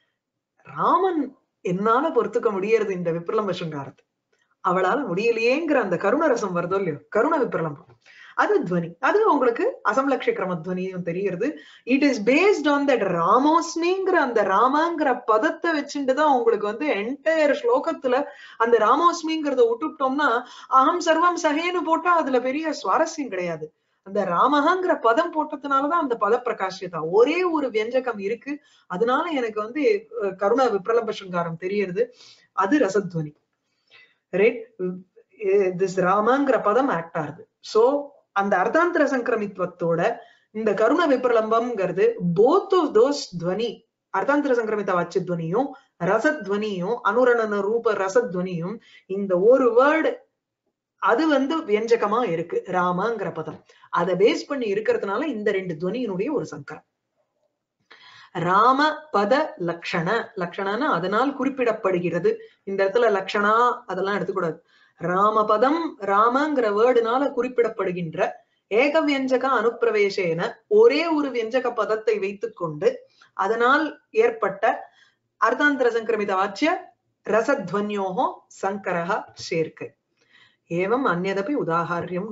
ராமன் என்னால பொறுத்துக்க முடியறது இந்த விப்ரலம்ப சுங்காரத்தை அவளால முடியலையேங்கிற அந்த கருணரசம் வருதோ இல்லையோ கருண விப்ரலம்பம் அது துவனி அது உங்களுக்கு அசம்லக்ஷ கிரம துவனியும் தெரிகிறது it is based on that ராமோஸ்மிங்கிற அந்த ராமாங்கிற பதத்தை வச்சுட்டுதான் உங்களுக்கு வந்து என்டையர் ஸ்லோகத்துல அந்த ராமோஸ்மிங்கிறத விட்டுட்டோம்னா அகம் சர்வம் சகேன்னு போட்டா அதுல பெரிய சுவாரஸ்யம் கிடையாது அந்த ராமஹாங்கிற பதம் போட்டதுனாலதான் அந்த பத பிரகாசியதா ஒரே ஒரு வியஞ்சகம் இருக்கு அதனால எனக்கு வந்து அஹ், கருண விப்ரலம்ப சுங்காரம் தெரியறது அது ரசத்வனி ரைட் திஸ் ராமங்கிற பதம் ஆக்ட் ஆகுது சோ அந்த அர்த்தாந்தர சங்கிரமித்வத்தோட இந்த கருண விப்ரலம்பம்ங்கிறது போத் ஆஃப் தோஸ் துவனி அர்த்தாந்தர சங்கிரமித வாட்சிய துவனியும் ரசத்வனியும் அனுரணன ரூப ரசத்வனியும் இந்த ஒரு வேர்டு அது வந்து வியஞ்சகமா இருக்கு ராமங்கிற பதம் அதை பேஸ் பண்ணி இருக்கிறதுனால இந்த ரெண்டு துவனியினுடைய ஒரு சங்கரம் ராம பத லக்ஷண லக்ஷணனா அதனால் குறிப்பிடப்படுகிறது இந்த இடத்துல லக்ஷணா அதெல்லாம் எடுத்துக்கூடாது ராமபதம் ராமங்கிற வேர்டுனால குறிப்பிடப்படுகின்ற ஏக வியஞ்சக அனுப்பிரவேசேன ஒரே ஒரு வியஞ்சக பதத்தை வைத்துக்கொண்டு அதனால் ஏற்பட்ட அர்த்தாந்தர சங்கிரமித வாச்சிய ரசத்வன்யோகோ சங்கரஹ சேர்க்கை ஏவம் அந்நதபி உதாகாரியம்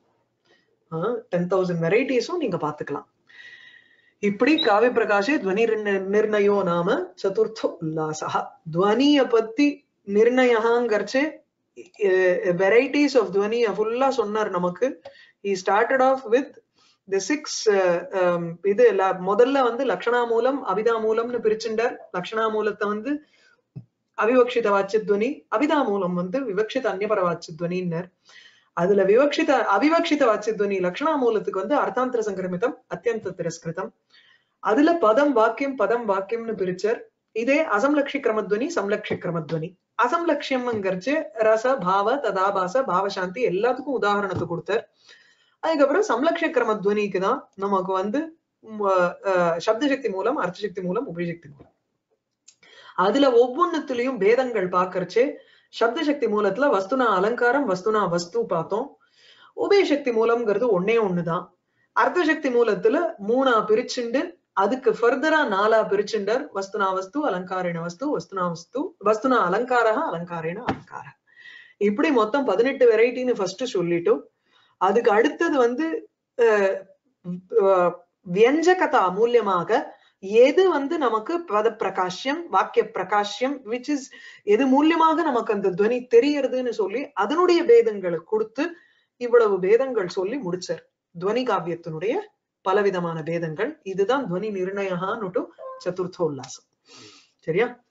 டென் தௌசண்ட் வெரைட்டிஸும் நீங்க பாத்துக்கலாம் இப்படி காவிய பிரகாஷே துவனி நிர்ண- நிர்ணயோ நாம சதுர்த்த உல்லாசா துவனிய பத்தி நிர்ணயங்கிறச்சு வெரைட்டிஸ் ஆஃப் துவனிய ஃபுல்லா சொன்னார் நமக்கு he started off with the six uh, um, இது ல- முதல்ல வந்து லக்ஷணா மூலம் அபிதா மூலம்னு பிரிச்சுண்டார் லக்ஷணா மூலத்தை வந்து அவிவக்ஷித வாச்சித்வனி அபிதா மூலம் வந்து விவக்ஷித அந்நியபர வாச்சித்வனின்னர் அதுல விவக்ஷித அவிவக்ஷித வாச்சித்வனி லக்ஷணா மூலத்துக்கு வந்து அர்த்தாந்தர சங்கிரமிதம் அத்தியந்த திரஸ்கிருதம் அதுல பதம் வாக்கியம் பதம் வாக்கியம்னு பிரிச்சார் இதே அசம்லக்ஷி கிரமத்வனி சம்லக்ஷி கிரமத்வனி அசம்லக்ஷியம்ங்கிறச்சு ரச பாவ ததாபாச பாவசாந்தி எல்லாத்துக்கும் உதாரணத்தை கொடுத்தார் அதுக்கப்புறம் சம்லக்ஷ கிரமத்வனிக்கு தான் நமக்கு வந்து ம், அஹ், சப்தசக்தி மூலம் அர்த்தசக்தி மூலம் உபயசக்தி மூலம் அதுல ஒவ்வொன்னுத்துலயும் பேதங்கள் பாக்கறச்சே சப்தசக்தி மூலத்துல வஸ்துனா அலங்காரம் வஸ்துனா வஸ்து பார்த்தோம் உபயசக்தி மூலம்ங்கிறது ஒன்னே ஒண்ணுதான் அர்த்தசக்தி மூலத்துல மூணா பிரிச்சுண்டு அதுக்கு ஃபர்தரா நாலா பிரிச்சுண்டர் வஸ்துனா வஸ்து அலங்காரேண வஸ்து வஸ்துனா வஸ்து வஸ்துனா அலங்காரா அலங்காரேண அலங்கார இப்படி மொத்தம் பதினெட்டு வெரைட்டின்னு ஃபர்ஸ்ட் சொல்லிட்டு அதுக்கு அடுத்தது வந்து அஹ், அஹ், வியஞ்சகதா மூலியமாக எது வந்து நமக்கு பத பிரகாஷ்யம் வாக்கிய பிரகாஷ்யம் விச் இஸ் எது மூலியமாக நமக்கு அந்த துவனி தெரியறதுன்னு சொல்லி அதனுடைய பேதங்களை கொடுத்து இவ்வளவு பேதங்கள் சொல்லி முடிச்சார் துவனி காவியத்தினுடைய பலவிதமான பேதங்கள் இதுதான் துவனி நிர்ணயகான்னுட்டு சதுர்த்தோல்லாசம் சரியா